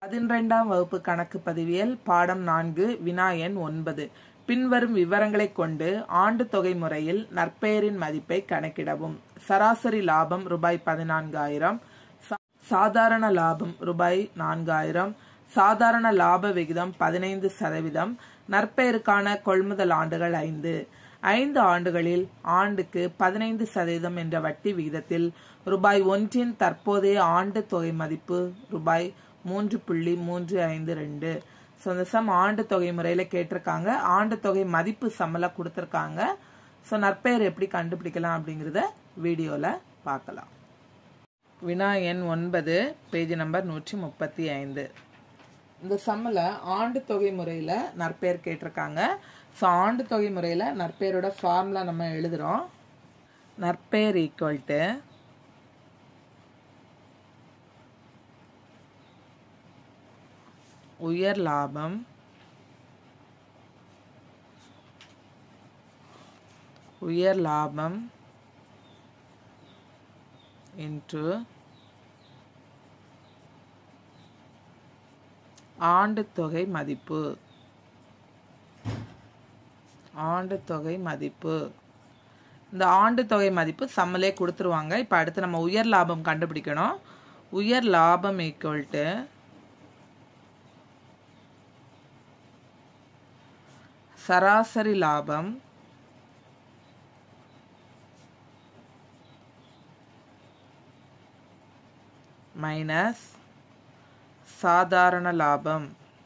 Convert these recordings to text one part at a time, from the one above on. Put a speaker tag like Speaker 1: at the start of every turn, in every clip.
Speaker 1: பதினிரெண்டாம் வகுப்பு கணக்கு பதிவியல் பாடம் நான்கு வினா எண் ஒன்பது பின்வரும் விவரங்களைக் கொண்டு ஆண்டு தொகை முறையில் நற்பெயரின் மதிப்பை கணக்கிடவும் சராசரி லாபம் ரூபாய் பதினான்காயிரம் சா- சாதாரண லாபம் ரூபாய் நான்காயிரம் சாதாரண லாப விகிதம் பதினைந்து சதவீதம் நற்பெயருக்கான கொள்முதல் ஆண்டுகள் ஐந்து ஐந்து ஆண்டுகளில் ஆண்டுக்கு பதினைந்து சதவீதம் என்ற வட்டி விகிதத்தில் ரூபாய் ஒன்றின் தற்போதைய ஆண்டு தொகை மதிப்பு ரூபாய் மூன்று புள்ளி மூன்று ஐந்து ரெண்டு ஸோ இந்த சம் ஆண்டு தொகை முறையில் கேட்டிருக்காங்க ஆண்டு தொகை மதிப்பு சம்மல கொடுத்துருக்காங்க ஸோ நற்பெயர் எப்படி கண்டுபிடிக்கலாம் அப்படிங்கிறத வீடியோவில் பார்க்கலாம் வினா எண் ஒன்பது பேஜ் நம்பர் நூற்றி முப்பத்தி ஐந்து இந்த சம்மில் ஆண்டு தொகை முறையில் நற்பெயர் கேட்டிருக்காங்க ஸோ ஆண்டு தொகை முறையில் நற்பெயரோட ஃபார்முலா நம்ம எழுதுகிறோம் நற்பெயர் ஈக்குவல் டு உயர் லாபம் உயர் லாபம் இன்டு ஆண்டு தொகை மதிப்பு ஆண்டு தொகை மதிப்பு இந்த ஆண்டு தொகை மதிப்பு சம்மலே கொடுத்துருவாங்க இப்போ அடுத்து நம்ம உயர் லாபம் கண்டுபிடிக்கணும் உயர் லாபம் ஈக்குவல் டு சராசரி லாபம் மைனஸ் சாதாரண லாபம்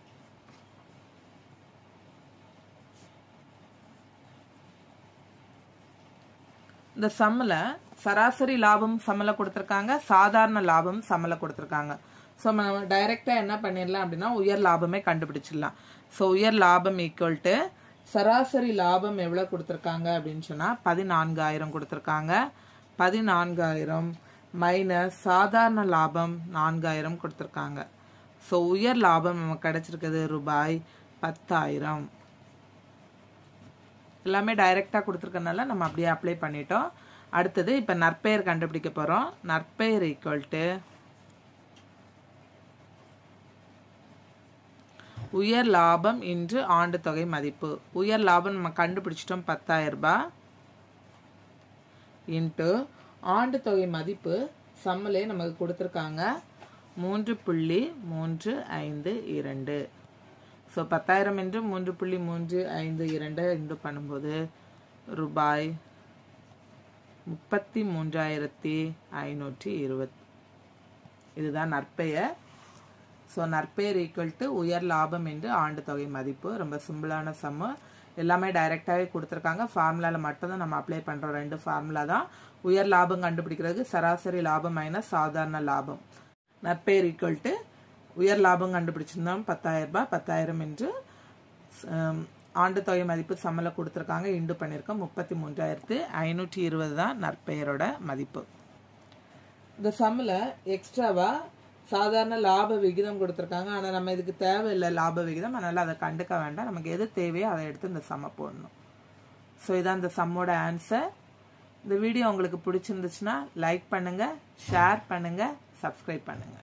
Speaker 1: இந்த சம்மில் சராசரி லாபம் சம்மல கொடுத்துருக்காங்க சாதாரண லாபம் சம்மல கொடுத்துருக்காங்க ஸோ நம்ம டைரெக்டாக என்ன பண்ணிடலாம் அப்படின்னா உயர் லாபமே கண்டுபிடிச்சிடலாம் ஸோ உயர் லாபம் ஈக்குவல் டு சராசரி லாபம் எவ்வளோ கொடுத்துருக்காங்க அப்படின்னு சொன்னால் பதினான்காயிரம் கொடுத்துருக்காங்க பதினான்காயிரம் மைனஸ் சாதாரண லாபம் நான்காயிரம் கொடுத்துருக்காங்க ஸோ உயர் லாபம் நமக்கு கிடைச்சிருக்குது ரூபாய் பத்தாயிரம் எல்லாமே டைரெக்டாக கொடுத்துருக்கனால நம்ம அப்படியே அப்ளை பண்ணிட்டோம் அடுத்தது இப்போ நற்பெயர் கண்டுபிடிக்க போகிறோம் நற்பெயர் ஈக்குவல் டு உயர் லாபம் இன்று ஆண்டு தொகை மதிப்பு உயர் லாபம் நம்ம கண்டுபிடிச்சிட்டோம் பத்தாயிரம் ரூபாய் இன்ட்டு ஆண்டு தொகை மதிப்பு சம்மலே நமக்கு கொடுத்துருக்காங்க மூன்று புள்ளி மூன்று ஐந்து இரண்டு ஸோ பத்தாயிரம் என்று மூன்று புள்ளி மூன்று ஐந்து இரண்டு இன்று பண்ணும்போது ரூபாய் முப்பத்தி மூன்றாயிரத்தி ஐநூற்றி இருபத் இதுதான் நற்பெயர் ஸோ நற்பெயர் ஈக்குவல் டு உயர் லாபம் என்று ஆண்டு தொகை மதிப்பு ரொம்ப சிம்பிளான சம்மு எல்லாமே டைரெக்டாகவே கொடுத்துருக்காங்க ஃபார்முலாவில் மட்டும்தான் நம்ம அப்ளை பண்ணுறோம் ரெண்டு ஃபார்முலா தான் உயர் லாபம் கண்டுபிடிக்கிறதுக்கு சராசரி லாபம் மைனஸ் சாதாரண லாபம் நற்பெயர் ஈக்குவல் டு உயர் லாபம் கண்டுபிடிச்சிருந்தோம் பத்தாயிரம் ரூபாய் பத்தாயிரம் என்று ஹம், ஆண்டு தொகை மதிப்பு சம்மல கொடுத்துருக்காங்க இண்டு பண்ணியிருக்கோம் முப்பத்தி மூன்றாயிரத்து ஐநூற்றி இருபது தான் நற்பெயரோட மதிப்பு இந்த சம்மில் எக்ஸ்ட்ராவா சாதாரண லாப விகிதம் கொடுத்துருக்காங்க ஆனால் நம்ம இதுக்கு தேவையில்லை லாப விகிதம் அதனால் அதை கண்டுக்க வேண்டாம் நமக்கு எது தேவையோ அதை எடுத்து இந்த சம்மை போடணும் ஸோ இதான் இந்த சம்மோட ஆன்சர் இந்த வீடியோ உங்களுக்கு பிடிச்சிருந்துச்சுன்னா லைக் பண்ணுங்கள் ஷேர் பண்ணுங்கள் சப்ஸ்கிரைப் பண்ணுங்கள்